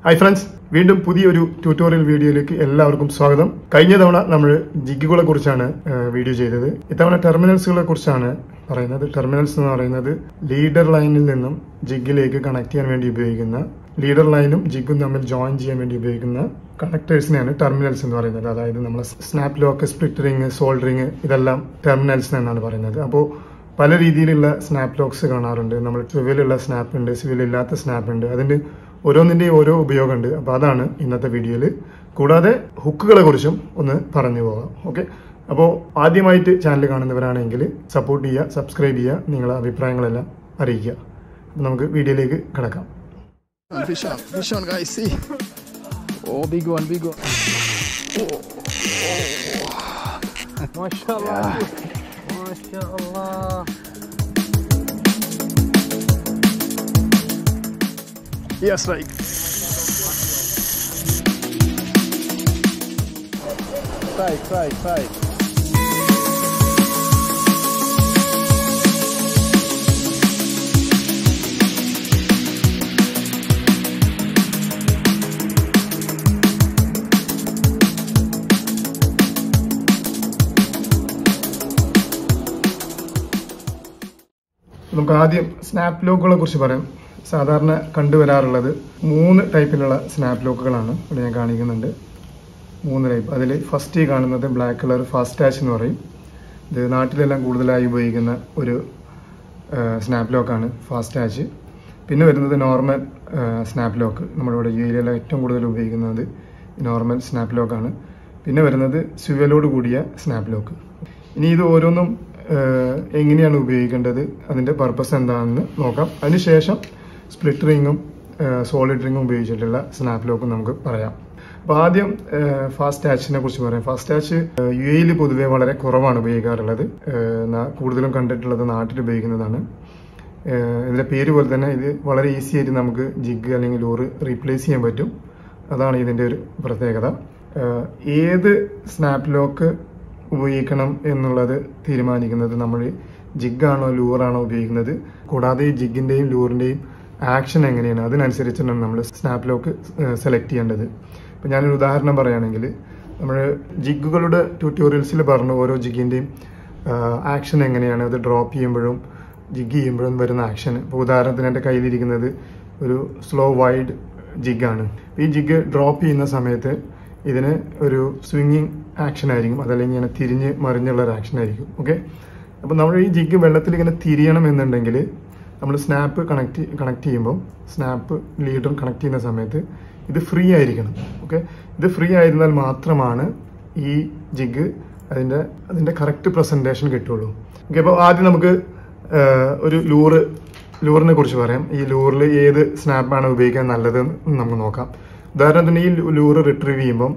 Hi friends വീണ്ടും പുതിയൊരു tutorial വീഡിയോയിലേക്ക് എല്ലാവർക്കും സ്വാഗതം കഴിഞ്ഞ തവണ നമ്മൾ ജിഗുകളെ കുറിച്ചാണ് ഏഹ്, വീഡിയോ ചെയ്തത് ഇത്തവണ ടെർമിനൽസുകളെ കുറിച്ചാണ് പറയുന്നത് ടെർമിനൽസ് എന്ന് പറയുന്നത് ലീഡർ ലൈനിൽ നിന്നും ജിഗിലേക്ക് കണക്ട് ചെയ്യാൻ വേണ്ടി ഉപയോഗിക്കുന്ന ലീഡർ ലൈനും ജിഗും തമ്മിൽ ജോയിൻ ചെയ്യാൻ വേണ്ടി ഉപയോഗിക്കുന്ന കണക്ടേഴ്സിനെയാണ് ടെർമിനൽസ് എന്ന് പറയുന്നത് അതായത് നമ്മൾ snap lock split ring soldering ഇതെല്ലാം ടെർമിനൽസ് എന്നാണ് പറയുന്നത് അപ്പോൾ പല രീതിയിലുള്ള സ്നാപ്പ് ലോക്സ് കാണാറുണ്ട് നമ്മൾ സിവിലുള്ള സ്നാപ്പ് ഉണ്ട് സിവിൽ ഇല്ലാത്ത സ്നാപ്പ് ഉണ്ട് അതിന്റെ ഓരോന്നിന്റെയും ഓരോ ഉപയോഗമുണ്ട് അപ്പോൾ അതാണ് ഇന്നത്തെ വീഡിയോയിൽ കൂടാതെ ഹുക്കുകളെ കുറിച്ചും ഒന്ന് പറഞ്ഞു പോകാം ഓക്കെ അപ്പോൾ ആദ്യമായിട്ട് ചാനൽ കാണുന്നവരാണെങ്കിൽ സപ്പോർട്ട് ചെയ്യുക സബ്സ്ക്രൈബ് ചെയ്യുക നിങ്ങളുടെ അഭിപ്രായങ്ങളെല്ലാം അറിയിക്കുക അപ്പോൾ നമുക്ക് വീഡിയോയിലേക്ക് കിടക്കാം Fish on, fish on, guys. See. Oh, big one, big one. ما شاء الله ما شاء الله Yes, right. Right, right, right. നമുക്ക് ആദ്യം സ്നാപ്പ് ലോക്കുകളെ കുറിച്ച് പറയാം സാധാരണ കണ്ടുവരാറുള്ളത് മൂന്ന് ടൈപ്പിലുള്ള സ്നാപ്പ് ലോക്കുകളാണ് ഇവിടെ ഞാൻ കാണിക്കുന്നുണ്ട് മൂന്ന് ടൈപ്പ് അതിൽ ഫസ്റ്റ് കാണുന്നത് ബ്ലാക്ക് കളർ ഫാസ്റ്റ് ടാച്ച് എന്ന് പറയും ഇത് നാട്ടിലെല്ലാം കൂടുതലായി ഉപയോഗിക്കുന്ന ഒരു സ്നാപ്പ് ലോക്കാണ് ഫാസ്റ്റ് ടാച്ച് പിന്നെ വരുന്നത് നോർമൽ സ്നാപ്പ് ലോക്ക് നമ്മുടെ ഇവിടെ യു എയിലെല്ലാം ഏറ്റവും കൂടുതൽ ഉപയോഗിക്കുന്നത് നോർമൽ സ്നാപ്പ് ലോക്കാണ് പിന്നെ വരുന്നത് സ്വിവലോട് കൂടിയ സ്നാപ്പ് ലോക്ക് ഇനി ഇത് ഓരോന്നും ഏഹ്, എങ്ങനെയാണ് ഉപയോഗിക്കേണ്ടത് അതിന്റെ പർപ്പസ് എന്താണെന്ന് നോക്കാം അതിനുശേഷം സ്പ്ലിറ്റ് റിങ്ങും സോളിഡ് റിങ്ങും ഉപയോഗിച്ചിട്ടുള്ള സ്നാപ്പ് ലോക്കും നമുക്ക് പറയാം അപ്പോൾ ആദ്യം ഫാസ്റ്റ് ടാച്ചിനെ കുറിച്ച് പറയാം ഫാസ്റ്റ് ടാച്ച് യു എയിൽ പൊതുവെ വളരെ കുറവാണ് ഉപയോഗിക്കാറുള്ളത് ഏഹ്, നാ- കൂടുതലും കണ്ടിട്ടുള്ളത് നാട്ടിൽ ഉപയോഗിക്കുന്നതാണ് ഏഹ്, ഇതിന്റെ പേര് പോലെ തന്നെ ഇത് വളരെ ഈസി ആയിട്ട് നമുക്ക് ജിഗ് അല്ലെങ്കിൽ ലൂറ് റീപ്ലേസ് ചെയ്യാൻ പറ്റും അതാണ് ഇതിന്റെ ഒരു പ്രത്യേകത ഏഹ്, ഏത് സ്നാപ്പ് ലോക്ക് ഉപയോഗിക്കണം എന്നുള്ളത് തീരുമാനിക്കുന്നത് നമ്മൾ ജിഗാണോ ലൂറാണോ ഉപയോഗിക്കുന്നത് കൂടാതെ ഈ ജിഗിന്റെയും ലൂറിന്റെയും ആക്ഷൻ എങ്ങനെയാണ് അതിനനുസരിച്ചാണ് നമ്മൾ സ്നാപ്പ് ലോക്ക് സെലക്ട് ചെയ്യേണ്ടത് ഇപ്പം ഞാനൊരു ഉദാഹരണം പറയുകയാണെങ്കിൽ നമ്മൾ ജിഗുകളുടെ ട്യൂട്ടോറിയൽസിൽ പറഞ്ഞു ഓരോ ജിഗിന്റെയും ആക്ഷൻ എങ്ങനെയാണ് അത് ഡ്രോപ്പ് ചെയ്യുമ്പോഴും ജിഗ് ചെയ്യുമ്പോഴും വരുന്ന ആക്ഷൻ ഇപ്പോൾ ഉദാഹരണത്തിന് എൻ്റെ കയ്യിലിരിക്കുന്നത് ഒരു സ്ലോ വൈഡ് ജിഗാണ് ഈ ജിഗ് ഡ്രോപ്പ് ചെയ്യുന്ന സമയത്ത് ഇതിന് ഒരു സ്വിങ്ങിങ് ആക്ഷൻ ആയിരിക്കും അതല്ലെങ്കിൽ ഇങ്ങനെ തിരിഞ്ഞ് മറിഞ്ഞുള്ള ഒരു ആക്ഷൻ ആയിരിക്കും ഓക്കെ അപ്പോൾ നമ്മൾ ഈ ജിഗ് വെള്ളത്തിൽ ഇങ്ങനെ തിരിയണം എന്നുണ്ടെങ്കിൽ നമ്മൾ സ്നാപ്പ് കണക്ട് കണക്ട് ചെയ്യുമ്പോൾ സ്നാപ്പ് ലീഡർ കണക്ട് ചെയ്യുന്ന സമയത്ത് ഇത് ഫ്രീ ആയിരിക്കണം ഓക്കെ ഇത് ഫ്രീ ആയിരുന്നാൽ മാത്രമാണ് ഈ ജിഗ് അതിൻ്റെ അതിൻ്റെ കറക്റ്റ് പ്രസൻറ്റേഷൻ കിട്ടുള്ളൂ ഓക്കെ അപ്പോൾ ആദ്യം നമുക്ക് ആഹ്, ഒരു ലൂറ് ലൂറിനെ കുറിച്ച് പറയാം ഈ ലൂറിൽ ഏത് സ്നാപ്പാണ് ഉപയോഗിക്കാൻ നല്ലത് എന്ന് നമുക്ക് നോക്കാം ഉദാഹരണത്തിന് ഈ ലൂറ് റിട്രീവ് ചെയ്യുമ്പം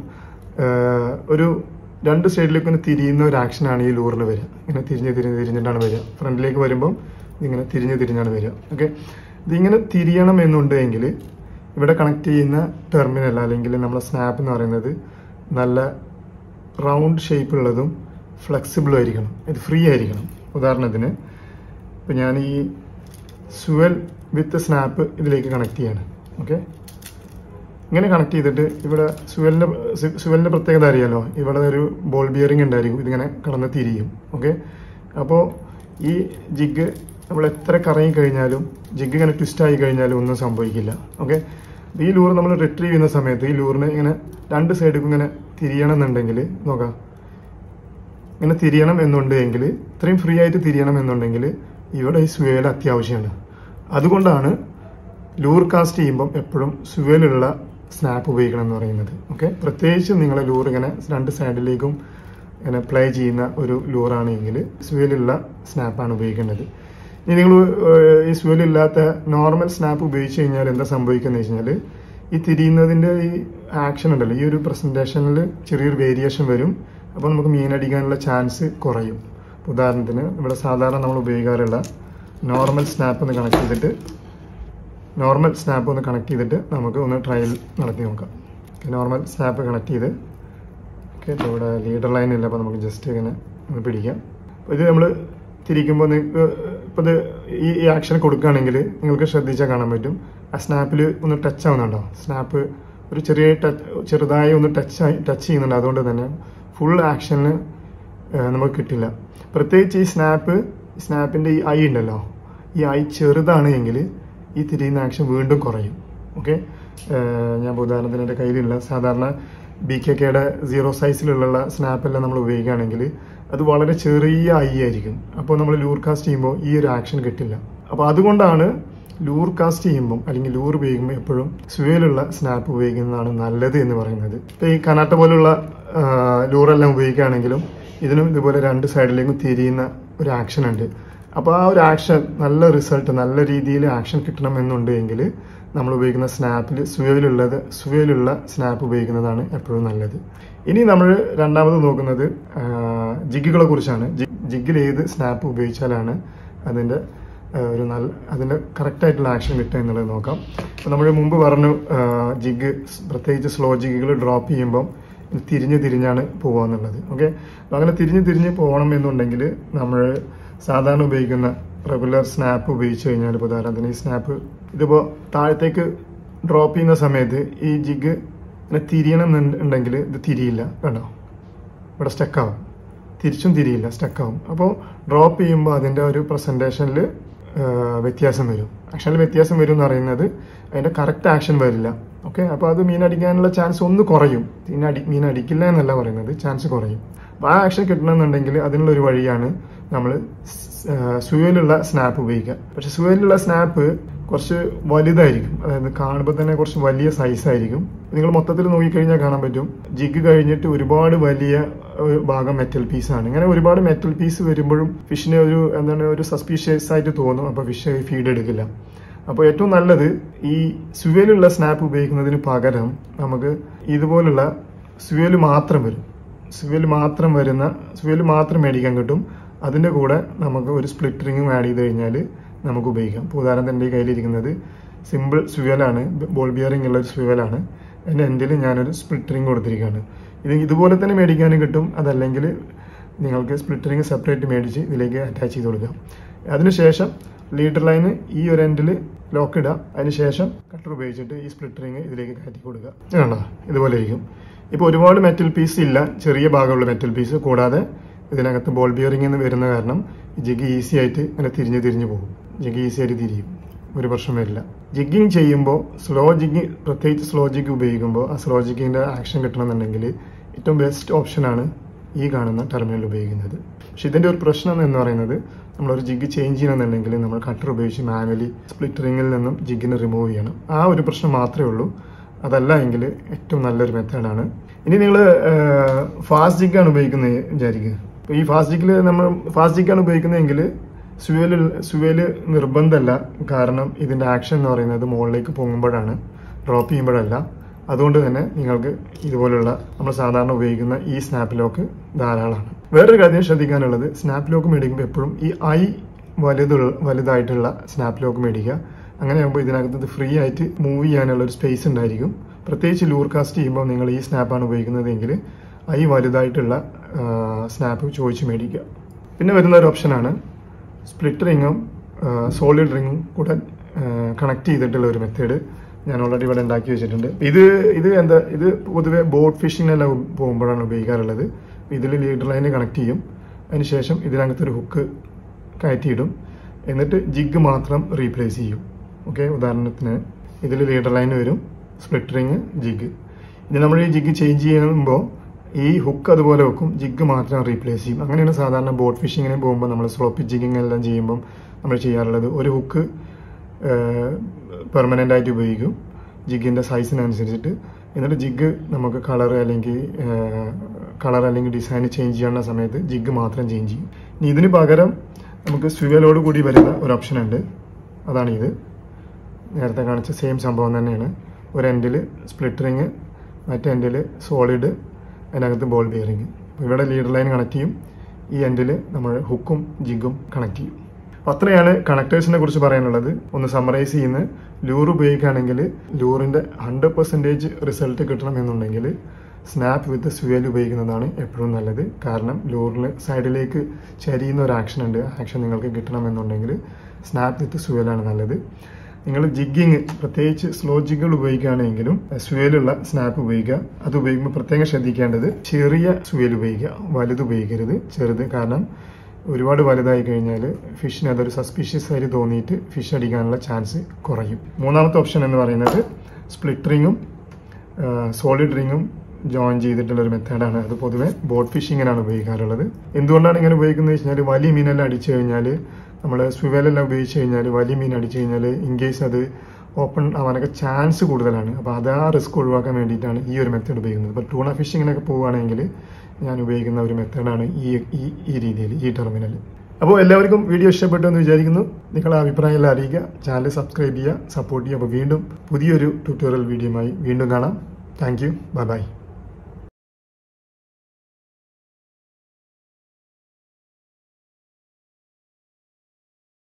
ആഹ്, ഒരു രണ്ട് സൈഡിലേക്ക് ഇങ്ങനെ തിരിയുന്ന ഒരു ആക്ഷനാണ് ഈ ലൂറിൽ വരിക ഇങ്ങനെ തിരിഞ്ഞ് തിരിഞ്ഞ് തിരിഞ്ഞിട്ടാണ് വരിക ഫ്രണ്ടിലേക്ക് വരുമ്പം ഇങ്ങനെ തിരിഞ്ഞ് തിരിഞ്ഞാണ് വരിക ഓക്കെ ഇതിങ്ങനെ തിരിയണം എന്നുണ്ടെങ്കിൽ ഇവിടെ കണക്ട് ചെയ്യുന്ന ടെർമിനൽ അല്ലെങ്കിൽ നമ്മളെ സ്നാപ്പ് എന്ന് പറയുന്നത് നല്ല റൗണ്ട് ഷേപ്പുള്ളതും ഫ്ലെക്സിബിളും ആയിരിക്കണം ഇത് ഫ്രീ ആയിരിക്കണം ഉദാഹരണത്തിന് ഇപ്പം ഞാൻ ഈ സുവൽ വിത്ത് സ്നാപ്പ് ഇതിലേക്ക് കണക്ട് ചെയ്യാണ് ഓക്കെ ഇങ്ങനെ കണക്ട് ചെയ്തിട്ട് ഇവിടെ സുവലിന്റെ സുവലിന്റെ പ്രത്യേകത അറിയാലോ ഇവിടെ ഒരു ബോൾ ബിയറിംഗ് ഉണ്ടായിരിക്കും ഇതിങ്ങനെ കടന്ന് തിരിയും ഓക്കെ അപ്പോൾ ഈ ജിഗ് നമ്മൾ എത്ര കറങ്ങി കഴിഞ്ഞാലും ജിഗ് ഇങ്ങനെ ട്വിസ്റ്റ് ആയി കഴിഞ്ഞാലും ഒന്നും സംഭവിക്കില്ല ഓക്കെ ഈ ലൂർ നമ്മൾ റിട്രീവ് ചെയ്യുന്ന സമയത്ത് ഈ ലൂറിന് ഇങ്ങനെ രണ്ട് സൈഡിലും ഇങ്ങനെ തിരിയണം എന്നുണ്ടെങ്കിൽ നോക്കാം ഇങ്ങനെ തിരിയണം എന്നുണ്ടെങ്കിൽ ഇത്രയും ഫ്രീ ആയിട്ട് തിരിയണം എന്നുണ്ടെങ്കിൽ ഇവിടെ ഈ സ്വേൽ അത്യാവശ്യമാണ് അതുകൊണ്ടാണ് ലൂർ കാസ്റ്റ് ചെയ്യുമ്പം എപ്പോഴും സ്വേലുള്ള സ്നാപ്പ് ഉപയോഗിക്കണം എന്ന് പറയുന്നത് ഓക്കെ പ്രത്യേകിച്ച് നിങ്ങൾ ലൂർ ഇങ്ങനെ രണ്ട് സൈഡിലേക്കും ഇങ്ങനെ പ്ലേ ചെയ്യുന്ന ഒരു ലൂറാണെങ്കിൽ സ്വേലുള്ള സ്നാപ്പാണ് ഉപയോഗിക്കേണ്ടത് ഇനി നിങ്ങൾ ഈ സ്വേലില്ലാത്ത നോർമൽ സ്നാപ്പ് ഉപയോഗിച്ച് കഴിഞ്ഞാൽ എന്താ സംഭവിക്കുന്നത് വെച്ച് കഴിഞ്ഞാൽ ഈ തിരിയുന്നതിന്റെ ഈ ആക്ഷൻ ഉണ്ടല്ലോ ഈ ഒരു പ്രസന്റേഷനിൽ ചെറിയൊരു വേരിയേഷൻ വരും അപ്പോൾ നമുക്ക് മീനടിക്കാനുള്ള ചാൻസ് കുറയും ഇപ്പൊ ഉദാഹരണത്തിന് ഇവിടെ സാധാരണ നമ്മൾ ഉപയോഗിക്കാറുള്ള നോർമൽ സ്നാപ്പ് ഒന്ന് കണക്ട് ചെയ്തിട്ട് നോർമൽ സ്നാപ്പ് ഒന്ന് കണക്ട് ചെയ്തിട്ട് നമുക്ക് ഒന്ന് ട്രയൽ നടത്തി നോക്കാം നോർമൽ സ്നാപ്പ് കണക്ട് ചെയ്ത് ഓക്കെ ഇപ്പോൾ ഇവിടെ ലീഡർ ലൈൻ ഇല്ല അപ്പോൾ നമുക്ക് ജസ്റ്റ് ഇങ്ങനെ ഒന്ന് പിടിക്കാം അപ്പോൾ ഇത് നമ്മൾ തിരിക്കുമ്പോൾ നിങ്ങൾക്ക് ഇപ്പോൾ ഇത് ഈ ഈ ആക്ഷൻ കൊടുക്കുകയാണെങ്കിൽ നിങ്ങൾക്ക് ശ്രദ്ധിച്ചാൽ കാണാൻ പറ്റും ആ സ്നാപ്പിൽ ഒന്ന് ടച്ച് ആവുന്നുണ്ടോ സ്നാപ്പ് ഒരു ചെറിയ ടച്ച് ചെറുതായി ഒന്ന് ടച്ച് ആയി ടച്ച് ചെയ്യുന്നുണ്ട് അതുകൊണ്ട് തന്നെ ഫുൾ ആക്ഷന് നമുക്ക് കിട്ടില്ല പ്രത്യേകിച്ച് ഈ സ്നാപ്പ് സ്നാപ്പിൻ്റെ ഈ ഐ ഉണ്ടല്ലോ ഈ ഐ ചെറുതാണ് എങ്കിൽ ഈ തിരിയുന്ന ആക്ഷൻ വീണ്ടും കുറയും ഓക്കെ ഞാൻ ഇപ്പോൾ ഉദാഹരണത്തിന് എൻ്റെ കയ്യിലുള്ള സാധാരണ ബി കെ കെയുടെ സീറോ സൈസിലുള്ള സ്നാപ്പെല്ലാം നമ്മൾ ഉപയോഗിക്കുകയാണെങ്കിൽ അത് വളരെ ചെറിയ ഐ ആയിരിക്കും അപ്പോൾ നമ്മൾ ലൂർ കാസ്റ്റ് ചെയ്യുമ്പോൾ ഈ ഒരു ആക്ഷൻ കിട്ടില്ല അപ്പോൾ അതുകൊണ്ടാണ് ലൂർ കാസ്റ്റ് ചെയ്യുമ്പോൾ അല്ലെങ്കിൽ ലൂർ ഉപയോഗിക്കുമ്പോൾ എപ്പോഴും സ്വേലുള്ള സ്നാപ്പ് ഉപയോഗിക്കുന്നതാണ് നല്ലത് എന്ന് പറയുന്നത് ഇപ്പോൾ ഈ കനാട്ട പോലുള്ള ആ, ലൂറെല്ലാം ഉപയോഗിക്കുകയാണെങ്കിലും ഇതിനും ഇതുപോലെ രണ്ട് സൈഡിലേക്കും തിരിയുന്ന ഒരു ആക്ഷൻ ഉണ്ട് അപ്പോൾ ആ ഒരു ആക്ഷൻ നല്ല റിസൾട്ട് നല്ല രീതിയിൽ ആക്ഷൻ കിട്ടണമെന്നുണ്ട് എങ്കിൽ നമ്മൾ ഉപയോഗിക്കുന്ന സ്നാപ്പിൽ സുവേലുള്ളത് സുവേലുള്ള സ്നാപ്പ് ഉപയോഗിക്കുന്നതാണ് എപ്പോഴും നല്ലത് ഇനി നമ്മൾ രണ്ടാമത് നോക്കുന്നത് ജിഗുകളെ കുറിച്ചാണ് ജിഗിൽ ഏത് സ്നാപ്പ് ഉപയോഗിച്ചാലാണ് അതിൻ്റെ ആ, ഒരു നല്ല അതിൻ്റെ കറക്റ്റായിട്ടുള്ള ആക്ഷൻ കിട്ടുക എന്നുള്ളത് നോക്കാം അപ്പോൾ നമ്മൾ മുമ്പ് പറഞ്ഞു ജിഗ് പ്രത്യേകിച്ച് സ്ലോ ജിഗുകൾ ഡ്രോപ്പ് ചെയ്യുമ്പം ഇത് തിരിഞ്ഞ് തിരിഞ്ഞാണ് പോകുക എന്നുള്ളത് ഓക്കെ അപ്പോൾ അങ്ങനെ തിരിഞ്ഞ് തിരിഞ്ഞ് പോകണം എന്നുണ്ടെങ്കിൽ നമ്മൾ സാധാരണ ഉപയോഗിക്കുന്ന റെഗുലർ സ്നാപ്പ് ഉപയോഗിച്ച് കഴിഞ്ഞാൽ ഇപ്പോൾ ഉദാഹരണത്തിന് ഈ സ്നാപ്പ് ഇതിപ്പോൾ താഴത്തേക്ക് ഡ്രോപ്പ് ചെയ്യുന്ന സമയത്ത് ഈ ജിഗ് ഇങ്ങനെ തിരിയണം എന്നുണ്ടെങ്കിൽ ഇത് തിരിയില്ല കണ്ടോ ഇവിടെ സ്റ്റക്കാവും തിരിച്ചും തിരിയില്ല സ്റ്റക്കാവും അപ്പോൾ ഡ്രോപ്പ് ചെയ്യുമ്പോൾ അതിൻ്റെ ഒരു പ്രസൻറ്റേഷനിൽ വ്യത്യാസം വരും ആക്ഷനിൽ വ്യത്യാസം വരും എന്ന് പറയുന്നത് അതിൻ്റെ കറക്റ്റ് ആക്ഷൻ വരില്ല ഓക്കെ അപ്പോൾ അത് മീൻ അടിക്കാനുള്ള ചാൻസ് ഒന്ന് കുറയും മീൻ അടി മീൻ അടിക്കില്ല എന്നല്ല പറയുന്നത് ചാൻസ് കുറയും അപ്പോൾ ആ ആക്ഷൻ കിട്ടണമെന്നുണ്ടെങ്കിൽ അതിനുള്ള ഒരു വഴിയാണ് നമ്മൾ സുവയിലുള്ള സ്നാപ്പ് ഉപയോഗിക്കുക പക്ഷെ സുവയിലുള്ള സ്നാപ്പ് കുറച്ച് വലുതായിരിക്കും അതായത് കാണുമ്പോൾ തന്നെ കുറച്ച് വലിയ സൈസ് ആയിരിക്കും നിങ്ങൾ മൊത്തത്തിൽ നോക്കിക്കഴിഞ്ഞാൽ കാണാൻ പറ്റും ജിഗ് കഴിഞ്ഞിട്ട് ഒരുപാട് വലിയ ഒരു ഭാഗം മെറ്റൽ പീസാണ് ഇങ്ങനെ ഒരുപാട് മെറ്റൽ പീസ് വരുമ്പോഴും ഫിഷിനെ ഒരു എന്താണ് ഒരു സസ്പീഷ്യസ് ആയിട്ട് തോന്നും അപ്പോൾ ഫിഷ് ഫീഡ് എടുക്കില്ല അപ്പോൾ ഏറ്റവും നല്ലത് ഈ സുവേലുള്ള സ്നാപ്പ് ഉപയോഗിക്കുന്നതിന് പകരം നമുക്ക് ഇതുപോലുള്ള സുവേല് മാത്രം വരും സുവേല് മാത്രം വരുന്ന സുവേല് മാത്രം മേടിക്കാൻ കിട്ടും അതിൻ്റെ കൂടെ നമുക്ക് ഒരു സ്പ്ലിറ്റ് റിങ്ങും ആഡ് ചെയ്ത് കഴിഞ്ഞാൽ നമുക്ക് ഉപയോഗിക്കാം ഇപ്പോൾ ഉദാഹരണത്തിന് എൻ്റെ കയ്യിലിരിക്കുന്നത് സിമ്പിൾ സ്വിവലാണ് ബോൾ ബിയറിംഗ് ഉള്ള ഒരു സ്വിവലാണ് അതിൻ്റെ എൻഡിൽ ഞാനൊരു സ്പ്ലിറ്റ് റിങ് കൊടുത്തിരിക്കുകയാണ് ഇത് ഇതുപോലെ തന്നെ മേടിക്കാനും കിട്ടും അതല്ലെങ്കിൽ നിങ്ങൾക്ക് സ്പ്ലിറ്റ് റിങ് സെപ്പറേറ്റ് മേടിച്ച് ഇതിലേക്ക് അറ്റാച്ച് ചെയ്ത് കൊടുക്കാം അതിനുശേഷം ലീഡർ ലൈന് ഈ ഒരു എൻഡിൽ ലോക്ക് ഇടുക അതിനുശേഷം കട്ടർ ഉപയോഗിച്ചിട്ട് ഈ സ്പ്ലിറ്റ് റിങ് ഇതിലേക്ക് കയറ്റി കൊടുക്കുക ഇതാണോ ഇതുപോലെ ഇരിക്കും ഇപ്പോൾ ഒരുപാട് മെറ്റൽ പീസ് ഇല്ല ചെറിയ ഭാഗമുള്ള മെറ്റൽ പീസ് കൂടാതെ ഇതിനകത്ത് ബോൾ ബിയറിംഗ് എന്ന് വരുന്ന കാരണം ജിഗ് ഈസി ആയിട്ട് ഇങ്ങനെ തിരിഞ്ഞ് തിരിഞ്ഞ് പോകും ജിഗ് ഈസി ആയിട്ട് തിരിയും ഒരു പ്രശ്നം വരില്ല ജിഗിങ് ചെയ്യുമ്പോൾ സ്ലോ ജിഗ് പ്രത്യേകിച്ച് സ്ലോ ജിഗ് ഉപയോഗിക്കുമ്പോൾ ആ സ്ലോ ജിഗിൻ്റെ ആക്ഷൻ കിട്ടണമെന്നുണ്ടെങ്കിൽ ഏറ്റവും ബെസ്റ്റ് ഓപ്ഷനാണ് ഈ കാണുന്ന ടെർമിനൽ ഉപയോഗിക്കുന്നത് പക്ഷെ ഇതിൻ്റെ ഒരു പ്രശ്നം എന്ന് പറയുന്നത് നമ്മളൊരു ജിഗ് ചേഞ്ച് ചെയ്യണമെന്നുണ്ടെങ്കിൽ നമ്മൾ കട്ടർ ഉപയോഗിച്ച് മാനുവലി സ്പ്ലിറ്റ് റിങ്ങിൽ നിന്നും ജിഗിനെ റിമൂവ് ചെയ്യണം ആ ഒരു പ്രശ്നം മാത്രമേ ഉള്ളൂ അതല്ല എങ്കിൽ ഏറ്റവും നല്ലൊരു മെത്തേഡാണ് ഇനി നിങ്ങൾ ഫാസ്റ്റ് ജിഗാണ് ഉപയോഗിക്കുന്നത് വിചാരിക്കുക അപ്പോൾ ഈ ഫാസ്റ്റ് ജിഗിൽ നമ്മൾ ഫാസ്റ്റ് ജിഗാണ് ഉപയോഗിക്കുന്നതെങ്കിൽ സുവേല് സുവേല് നിർബന്ധമല്ല കാരണം ഇതിൻ്റെ ആക്ഷൻ എന്ന് പറയുന്നത് മുകളിലേക്ക് പൊങ്ങുമ്പോഴാണ് ഡ്രോപ്പ് ചെയ്യുമ്പോഴല്ല അതുകൊണ്ട് തന്നെ നിങ്ങൾക്ക് ഇതുപോലുള്ള നമ്മൾ സാധാരണ ഉപയോഗിക്കുന്ന ഈ സ്നാപ്പ് ലോക്ക് ധാരാളമാണ് വേറൊരു കാര്യം ശ്രദ്ധിക്കാനുള്ളത് സ്നാപ്പ് ലോക്ക് മേടിക്കുമ്പോൾ എപ്പോഴും ഈ ഐ വലുതുള്ള വലുതായിട്ടുള്ള സ്നാപ്പ് ലോക്ക് മേടിക്കുക അങ്ങനെയാകുമ്പോൾ ഇതിനകത്ത് ഇത് ഫ്രീ ആയിട്ട് മൂവ് ചെയ്യാനുള്ള ഒരു സ്പേസ് ഉണ്ടായിരിക്കും പ്രത്യേകിച്ച് ലൂർ കാസ്റ്റ് ചെയ്യുമ്പോൾ നിങ്ങൾ ഈ സ്നാപ്പാണ് ഉപയോഗിക്കുന്നതെങ്കിൽ ഐ വലുതായിട്ടുള്ള സ്നാപ്പ് ചോദിച്ച് മേടിക്കുക പിന്നെ വരുന്ന ഒരു ഓപ്ഷനാണ് സ്പ്ലിറ്റ് റിങ്ങും സോളിഡ് റിങ്ങും കൂടെ കണക്ട് ചെയ്തിട്ടുള്ള ഒരു മെത്തേഡ് ഞാൻ ഓൾറെഡി ഇവിടെ ഉണ്ടാക്കി വെച്ചിട്ടുണ്ട് ഇത് ഇത് എന്താ ഇത് പൊതുവെ ബോട്ട് ഫിഷിങ്ങിനെല്ലാം പോകുമ്പോഴാണ് ഉപയോഗിക്കാറുള്ളത് ഇതിൽ ലീഡർ ലൈന് കണക്ട് ചെയ്യും അതിനുശേഷം ഇതിനകത്തൊരു ഹുക്ക് കയറ്റിയിടും എന്നിട്ട് ജിഗ് മാത്രം റീപ്ലേസ് ചെയ്യും ഓക്കെ ഉദാഹരണത്തിന് ഇതിൽ ലീഡർ ലൈൻ വരും സ്പ്ലിറ്റ് റിങ് ജിഗ് ഇനി നമ്മൾ ഈ ജിഗ് ചേഞ്ച് ചെയ്യുമ്പോൾ ഈ ഹുക്ക് അതുപോലെ വെക്കും ജിഗ് മാത്രം റീപ്ലേസ് ചെയ്യും അങ്ങനെയാണ് സാധാരണ ബോട്ട് ഫിഷിങ്ങിന് പോകുമ്പോൾ നമ്മൾ സ്ലോപ്പി ജിഗിങ് എല്ലാം ചെയ്യുമ്പം നമ്മൾ ചെയ്യാറുള്ളത് ഒരു ഹുക്ക് പെർമനൻ്റ് ആയിട്ട് ഉപയോഗിക്കും ജിഗിൻ്റെ സൈസിനനുസരിച്ചിട്ട് എന്നിട്ട് ജിഗ് നമുക്ക് കളർ അല്ലെങ്കിൽ കളർ അല്ലെങ്കിൽ ഡിസൈൻ ചേഞ്ച് ചെയ്യുന്ന സമയത്ത് ജിഗ് മാത്രം ചേഞ്ച് ചെയ്യും ഇനി ഇതിന് പകരം നമുക്ക് സ്വിവലോട് കൂടി വരുന്ന ഒരു ഓപ്ഷൻ ഉണ്ട് അതാണ് ഇത് നേരത്തെ കാണിച്ച സെയിം സംഭവം തന്നെയാണ് ഒരു എൻഡിൽ സ്പ്ലിറ്റ് റിങ് മറ്റേ എൻഡിൽ സോളിഡ് അതിനകത്ത് ബോൾ ബിയറിങ് ഇവിടെ ലീഡർ ലൈൻ കണക്ട് ചെയ്യും ഈ എൻഡിൽ നമ്മൾ ഹുക്കും ജിഗും കണക്ട് ചെയ്യും അപ്പോൾ അത്രയാണ് കണക്ടേഴ്സിനെ കുറിച്ച് പറയാനുള്ളത് ഒന്ന് സമ്മറൈസ് ചെയ്യുന്ന ലൂർ ഉപയോഗിക്കുകയാണെങ്കിൽ ലൂറിൻ്റെ ഹൺഡ്രഡ് പെർസെൻറ്റേജ് റിസൾട്ട് കിട്ടണമെന്നുണ്ടെങ്കിൽ സ്നാപ്പ് വിത്ത് സ്വിയൽ ഉപയോഗിക്കുന്നതാണ് എപ്പോഴും നല്ലത് കാരണം ലൂറിൽ സൈഡിലേക്ക് ചരിയുന്ന ഒരു ആക്ഷൻ ഉണ്ട് ആക്ഷൻ നിങ്ങൾക്ക് കിട്ടണമെന്നുണ്ടെങ്കിൽ സ്നാപ്പ് വിത്ത് സ്വിയലാണ് നല്ലത് നിങ്ങൾ ജിഗിങ് പ്രത്യേകിച്ച് സ്ലോ ജിഗുകൾ ഉപയോഗിക്കുകയാണെങ്കിലും സ്വേലുള്ള സ്നാപ്പ് ഉപയോഗിക്കുക അത് ഉപയോഗിക്കുമ്പോൾ പ്രത്യേകം ശ്രദ്ധിക്കേണ്ടത് ചെറിയ സ്വേൽ ഉപയോഗിക്കുക വലുത് ഉപയോഗിക്കരുത് ചെറുത് കാരണം ഒരുപാട് വലുതായി കഴിഞ്ഞാൽ ഫിഷിന് അതൊരു സസ്പീഷ്യസ് ആയിട്ട് തോന്നിയിട്ട് ഫിഷ് അടിക്കാനുള്ള ചാൻസ് കുറയും മൂന്നാമത്തെ ഓപ്ഷൻ എന്ന് പറയുന്നത് സ്പ്ലിറ്റ് റിങ്ങും സോളിഡ് റിങ്ങും ജോയിൻ ചെയ്തിട്ടുള്ള ഒരു മെത്തേഡാണ് അത് പൊതുവെ ബോട്ട് ഫിഷിങ്ങിനാണ് ഉപയോഗിക്കാറുള്ളത് എന്തുകൊണ്ടാണ് ഇങ്ങനെ ഉപയോഗിക്കുന്നത് വെച്ചാൽ വലിയ മീനെല്ലാം അടിച്ചു കഴിഞ്ഞാൽ നമ്മൾ സ്വിവലെല്ലാം ഉപയോഗിച്ച് കഴിഞ്ഞാൽ വലിയ മീൻ അടിച്ചു കഴിഞ്ഞാൽ ഇൻ കേസ് അത് ഓപ്പൺ ആവാനൊക്കെ ചാൻസ് കൂടുതലാണ് അപ്പോൾ അത് ആ റിസ്ക് ഒഴിവാക്കാൻ വേണ്ടിയിട്ടാണ് ഈ ഒരു മെത്തേഡ് ഉപയോഗിക്കുന്നത് ഇപ്പോൾ ടൂണ ഫിഷിങ്ങിനൊക്കെ പോവുകയാണെങ്കിൽ ഞാൻ ഉപയോഗിക്കുന്ന ഒരു മെത്തേഡാണ് ഈ ഈ ഈ രീതിയിൽ ഈ ടെർമിനൽ അപ്പോൾ എല്ലാവർക്കും വീഡിയോ ഇഷ്ടപ്പെട്ടു എന്ന് വിചാരിക്കുന്നു നിങ്ങളുടെ അഭിപ്രായമെല്ലാം അറിയിക്കുക ചാനൽ സബ്സ്ക്രൈബ് ചെയ്യുക സപ്പോർട്ട് ചെയ്യുക അപ്പോൾ വീണ്ടും പുതിയൊരു ട്യൂട്ടോറിയൽ വീഡിയോയുമായി വീണ്ടും കാണാം താങ്ക് യു ബൈ ബൈ